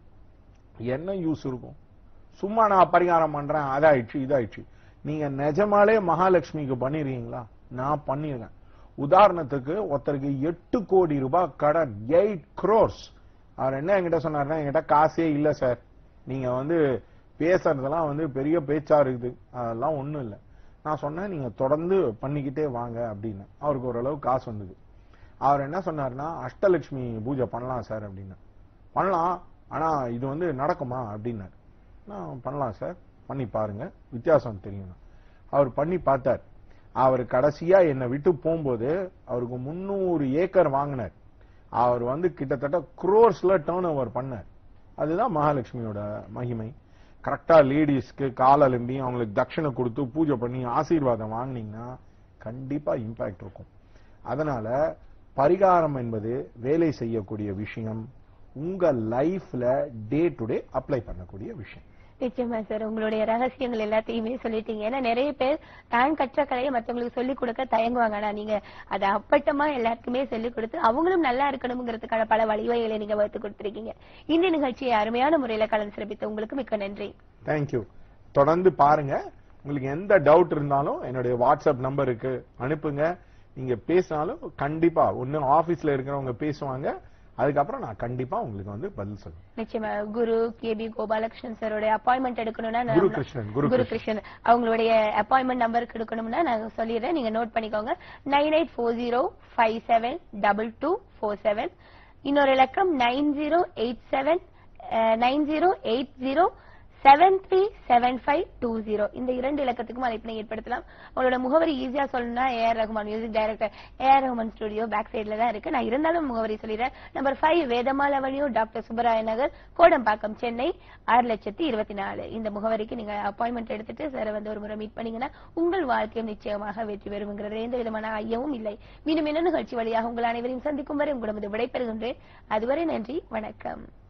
என்ன யூஸ் இருக்கும் சும்மா நான் பரிகாரம் பண்றேன் அதாயிடுச்சு இதாயிடுச்சு நீங்க நிஜமாலே மகாலட்சுமிக்கு பண்ணிருக்கீங்களா நான் பண்ணிருக்கேன் உதாரணத்துக்கு ஒருத்தருக்கு எட்டு கோடி ரூபாய் கடன் எயிட் crores அவர் என்ன என்கிட்ட சொன்னாருன்னா என்கிட்ட காசே இல்ல சார் நீங்க வந்து பேசுறதெல்லாம் வந்து பெரிய பேச்சா இருக்குது அதெல்லாம் ஒண்ணும் இல்ல நான் சொன்னேன் நீங்க தொடர்ந்து பண்ணிக்கிட்டே வாங்க அப்படின்னு அவருக்கு ஓரளவு காசு வந்தது அவர் என்ன சொன்னாருன்னா அஷ்டலட்சுமி பூஜை பண்ணலாம் சார் அப்படின்னு பண்ணலாம் ஆனா இது வந்து நடக்குமா அப்படின்னாரு நான் பண்ணலாம் சார் பண்ணி பாருங்க வித்தியாசம் தெரியும் அவர் பண்ணி பார்த்தார் அவர் கடைசியா என்னை விட்டு போகும்போது அவருக்கு முந்நூறு ஏக்கர் வாங்கினார் அவர் வந்து கிட்டத்தட்ட குரோர்ஸ்ல டேர்ன் ஓவர் பண்ணார் அதுதான் மகாலட்சுமியோட மகிமை கரெக்டா லேடிஸ்க்கு கால் அலும்பி அவங்களுக்கு தட்சணை கொடுத்து பூஜை பண்ணி ஆசீர்வாதம் வாங்குனீங்கன்னா கண்டிப்பா இம்பாக்ட் இருக்கும் அதனால பரிகாரம் என்பது வேலை செய்யக்கூடிய விஷயம் உங்க லைஃப்ல டே டு டே அப்ளை பண்ணக்கூடிய விஷயம் நிச்சயமா சார் உங்களுடைய ரகசியங்கள் எல்லாத்தையுமே சொல்லிட்டீங்க ஏன்னா நிறைய பேர் தான் கற்ற கலையை மத்தவங்களுக்கு சொல்லிக் கொடுக்க தயங்குவாங்க ஆனா நீங்க அதை அப்பட்டமா எல்லாருக்குமே சொல்லிக் கொடுத்து அவங்களும் நல்லா இருக்கணுங்கிறதுக்கான பல வழிவகைகளை நீங்க வகுத்து கொடுத்திருக்கீங்க இந்த நிகழ்ச்சியை அருமையான முறையில கலந்து சிறப்பித்த உங்களுக்கு மிக்க நன்றி தேங்க்யூ தொடர்ந்து பாருங்க உங்களுக்கு எந்த டவுட் இருந்தாலும் என்னுடைய வாட்ஸ்அப் நம்பருக்கு அனுப்புங்க நீங்க பேசினாலும் கண்டிப்பா ஒண்ணு ஆபீஸ்ல இருக்கிறவங்க பேசுவாங்க அதுக்கப்புறம் நான் கண்டிப்பா உங்களுக்கு வந்து பதில் சொல்லுவேன் நிச்சயமா குரு கே பி கோபாலகிருஷ்ணன் சாரோட அப்பாயின்மெண்ட் எடுக்கணும்னா நான் குரு கிருஷ்ணன் குரு குரு கிருஷ்ணன் கிருஷ்ணன் அவங்களுடைய அப்பாயின்மெண்ட் நம்பருக்கு எடுக்கணும்னா நான் சொல்லிடுறேன் நீங்க நோட் பண்ணிக்கோங்க nine eight four zero five seven double two four seven இன்னொரு இலக்கம் nine zero eight seven nine zero eight zero seven three seven five two zero இந்த இரண்டு இலக்கத்துக்கும் அழைப்பினை ஏற்படுத்தலாம் உங்களோட முகவரி ஈஸியா சொல்லணும்னா A R Rahman music director A R Rahman studio back சைடுல தான் இருக்கு நான் இருந்தாலும் முகவரி சொல்லிடுறேன் number five Vedamal avenue doctor Subbaraya Nagar Kodambakkam Chennai ஆறு லட்சத்தி இருபத்தி நாலு இந்த முகவரிக்கு நீங்க அப்பாயின்மெண்ட் எடுத்துட்டு சார் வந்து ஒரு முறை மீட் பண்ணீங்கன்னா உங்கள் வாழ்க்கையும் நிச்சயமாக வெற்றி பெறுங்கிறது எந்த விதமான ஐயமும் இல்லை மீண்டும் என்ன நிகழ்ச்சி வழியாக உங்கள் அனைவரையும் சந்திக்கும் வரை உங்களிடம் விடைபெறுகின்றேன் அதுவரை நன்றி வணக்கம்